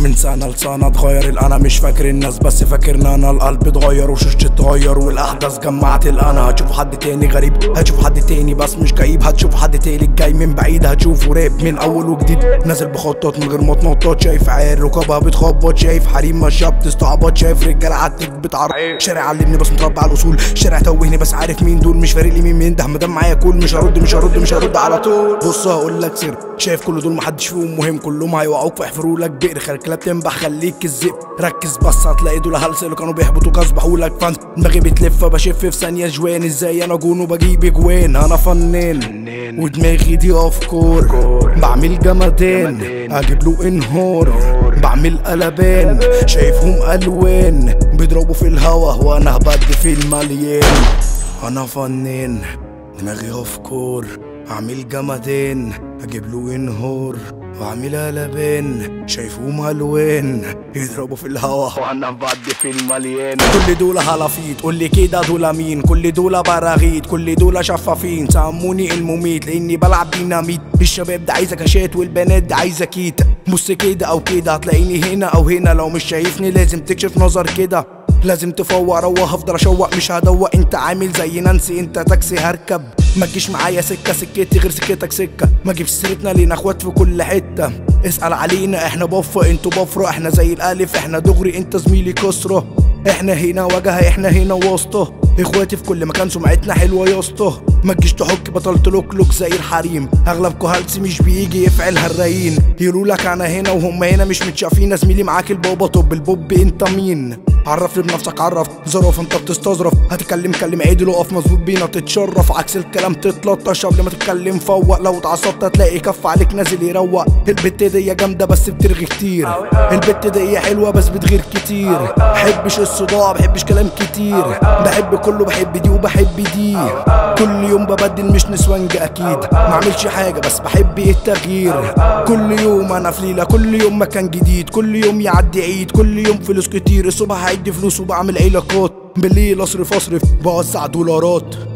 من سنة لسنة اتغير الانا مش فاكر الناس بس فاكرنا انا القلب اتغير وشوشتي اتغير والاحداث جمعت الانا هتشوفوا حد تاني غريب هتشوفوا حد تاني بس مش جايب هتشوفوا حد تالت جاي من بعيد هتشوفوا راب من اول وجديد نازل بخطط من غير ما تنطط شايف عيال ركابها بتخبط شايف حريم ماشيه بتستعبط شايف رجاله عالتك بتعرف شارع علمني بس متربى على الاصول شارع توهني بس عارف مين دول مش فارق لي مين مين ده مدام معايا كل مش هرد مش هرد مش هرد على طول بص هقول لك سر شايف كل دول محدش فيهم مهم كلهم هيوقعوك فيحفروا لك بئر خلي الكلاب تنبح خليك الذئب ركز بس هتلاقي دول هلس اللي كانوا بيحبطوا كسبحوا لك فانت دماغي بتلف بشف في ثانيه جوان ازاي انا جون وبجيب اجوان انا فنان ودماغي دي افكار بعمل جمدان اجيب له انهار بعمل قلبان شايفهم الوان بيضربوا في الهوا وانا هبدي في المليان انا فنان دماغي افكار اعمل جمدان اجيب له انهار واعمل قلبان شايفهم الوان يضربوا في الهوا وانا بدي في المليان كل دول هلافيت قول لي كده دول مين كل دول براغيث كل دول شفافين سموني المميت لاني بلعب ديناميت الشباب ده عايزه كاشات والبنات ده عايزه كيتا بص كده او كده هتلاقيني هنا او هنا لو مش شايفني لازم تكشف نظر كده لازم تفوق روح هفضل اشوق مش هدوق انت عامل زي نانسي انت تاكسي هركب ما تجيش معايا سكه سكتي غير سكتك سكه ما تجيبش سيرتنا لينا اخوات في كل حته اسال علينا احنا بفه انتوا بفره احنا زي الالف احنا دغري انت زميلي كسره احنا هنا وجهه احنا هنا واسطه اخواتي في كل مكان سمعتنا حلوه يا اسطى ما تجيش تحك بطل تلوكلوك زي الحريم اغلبكوا هلس مش بيجي يفعل هالرايين يقولوا لك انا هنا وهم هنا مش متشافين زميلي معاك البابا طب البوب انت مين عرفني بنفسك عرف ظرف انت بتستظرف هتكلم كلم عدل اقف مظبوط بينا تتشرف عكس الكلام تتلطش قبل ما تتكلم فوق لو اتعصبت هتلاقي كف عليك نازل يروق البت دي جامده بس بترغي كتير البت دي حلوه بس بتغير كتير بحبش الصداع بحبش كلام كتير بحب كله بحب دي وبحب دي كل يوم ببدل مش نسوانج اكيد معملش حاجه بس بحب التغيير كل يوم انا في ليله كل يوم مكان جديد كل يوم يعدي عيد كل يوم فلوس كتير الصبح هعد فلوس وبعمل علاقات بالليل اصرف اصرف بوزع دولارات